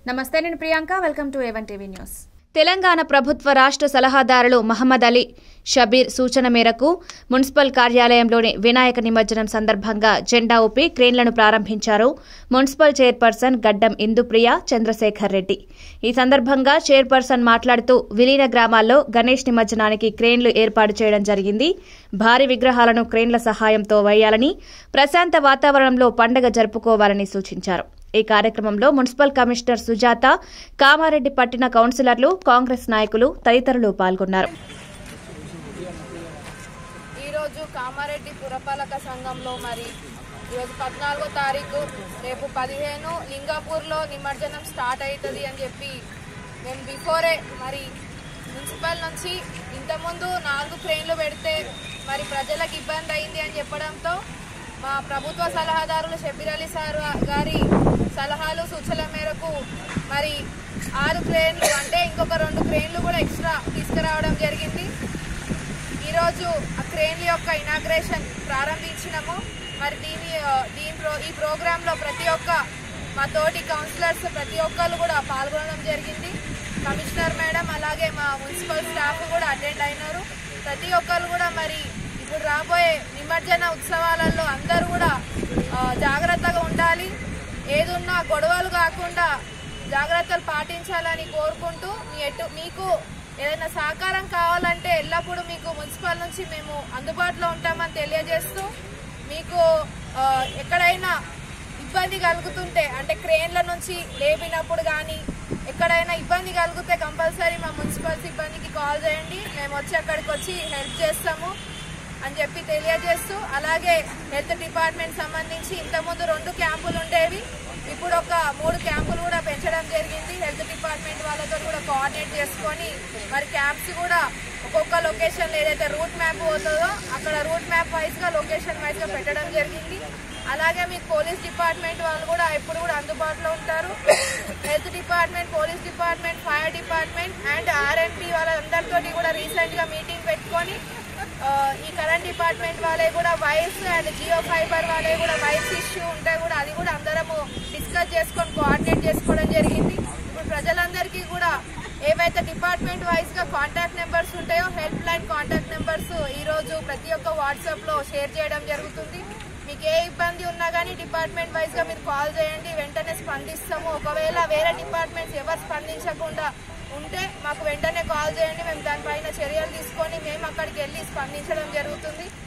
నమస్తే నేను Priyanka welcome to A one TV news Telangana ప్రభుత్వ రాష్ట్ర సలహాదారులు మహమ్మద్ అలీ షబీర్ సూచన మేరకు మున్సిపల్ కార్యాలయంలోని వినాయక నిమజ్జనం సందర్భంగా జెండా ఊపి క్రేన్లను ప్రారంభించారు మున్సిపల్ చైర్పర్సన్ గడ్డం ఇందుప్రియ చంద్రశేఖర్ రెడ్డి ఈ సందర్భంగా చైర్పర్సన్ మాట్లాడుతూ విలీన గ్రామాల్లో గణేష్ నిమజ్జనానికి క్రేన్లు ఏర్పాటు చేయడం జరిగింది భారీ విగ్రహాలను క్రేన్ల సహాయంతో వేయాలని ప్రశాంత వాతావరణంలో పండగ జరుపుకోవాలని సూచించారు ఈ కార్యక్రమంలో మున్సిపల్ కమిషనర్ సుజాత కామారెడ్డి పట్టిన కౌన్సిలర్లు కాంగ్రెస్ నాయకులు తదితరులు పాల్గొన్నారు ఈరోజు కామారెడ్డి పురపాలక సంఘంలో మరి ఈరోజు పద్నాలుగో తారీఖు రేపు పదిహేను లింగాపూర్లో నిమజ్జనం స్టార్ట్ అవుతుంది అని చెప్పి మేము బిఫోరే మరి మున్సిపల్ నుంచి ఇంతకుముందు నాలుగు ట్రైన్లు పెడితే మరి ప్రజలకు ఇబ్బంది అయింది అని చెప్పడంతో మా ప్రభుత్వ సలహాదారులు షబీర్ అలీ సార్ గారి సలహాలు సూచనల మేరకు మరి ఆరు క్రేన్లు అంటే ఇంకొక రెండు క్రేన్లు కూడా ఎక్స్ట్రా తీసుకురావడం జరిగింది ఈరోజు ఆ క్రేన్ల యొక్క ఇనాగ్రేషన్ ప్రారంభించినాము మరి దీని ఆ, దీని ప్రో ఈ ప్రోగ్రాంలో ప్రతి ఒక్క మా తోటి కౌన్సిలర్స్ ప్రతి ఒక్కరు కూడా పాల్గొనడం జరిగింది కమిషనర్ మేడం అలాగే మా మున్సిపల్ స్టాఫ్ కూడా అటెండ్ అయినారు ప్రతి ఒక్కరు కూడా మరి ఇప్పుడు రాబోయే నిమజ్జన ఉత్సవాలలో అందరూ కూడా ఆ, జాగ్రత్తగా ఉండాలి ఏదున్నా గొడవలు కాకుండా జాగ్రత్తలు పాటించాలని కోరుకుంటూ మీ ఎటు మీకు ఏదైనా సహకారం కావాలంటే ఎల్లప్పుడూ మీకు మున్సిపల్ నుంచి మేము అందుబాటులో ఉంటామని తెలియజేస్తూ మీకు ఆ, ఎక్కడైనా ఇబ్బంది కలుగుతుంటే అంటే క్రేన్ల నుంచి లేపినప్పుడు కానీ ఎక్కడైనా ఇబ్బంది కలిగితే కంపల్సరీ మా మున్సిపల్ సిబ్బందికి కాల్ చేయండి మేము వచ్చి అక్కడికి వచ్చి హెల్ప్ చేస్తాము అని చెప్పి తెలియజేస్తూ అలాగే హెల్త్ డిపార్ట్మెంట్ సంబంధించి ఇంతకుముందు రెండు క్యాంపులు ఉండేవి ఇప్పుడు ఒక మూడు క్యాంపులు కూడా పెంచడం జరిగింది హెల్త్ డిపార్ట్మెంట్ వాళ్ళతో కూడా కోఆర్డినేట్ చేసుకొని మరి క్యాంప్స్ కూడా ఒక్కొక్క లొకేషన్ ఏదైతే రూట్ మ్యాప్ పోతుందో అక్కడ రూట్ మ్యాప్ వైజ్ గా లొకేషన్ వైజ్ గా పెట్టడం జరిగింది అలాగే మీకు పోలీస్ డిపార్ట్మెంట్ వాళ్ళు కూడా ఎప్పుడు కూడా అందుబాటులో ఉంటారు health department police department fire department and RMP వాళ్ళందరితోటి కూడా రీసెంట్ గా మీటింగ్ పెట్టుకొని ఆ, ఈ కరెంట్ డిపార్ట్మెంట్ వాళ్ళే కూడా వైర్స్ అండ్ జియో ఫైబర్ వాళ్ళే కూడా వైర్స్ ఇష్యూ ఉంటే కూడా అది కూడా అందరము డిస్కస్ చేసుకొని కోఆర్డినేట్ చేసుకోవడం జరిగింది ఇప్పుడు ప్రజలందరికీ కూడా ఏవైతే డిపార్ట్మెంట్ వైజ్ గా కాంటాక్ట్ నెంబర్స్ ఉంటాయో హెల్ప్ లైన్ కాంటాక్ట్ నెంబర్స్ ఈ రోజు ప్రతి ఒక్క వాట్సాప్ లో షేర్ చేయడం జరుగుతుంది మీకు ఏ ఇబ్బంది ఉన్నా కానీ డిపార్ట్మెంట్ వైజ్ గా మీరు కాల్ చేయండి వెంటనే స్పందిస్తాము ఒకవేళ వేరే డిపార్ట్మెంట్స్ ఎవరు స్పందించకుండా ఉంటే మాకు వెంటనే కాల్ చేయండి మేము దానిపైన చర్యలు తీసుకొని మేము అక్కడికి వెళ్ళి స్పందించడం జరుగుతుంది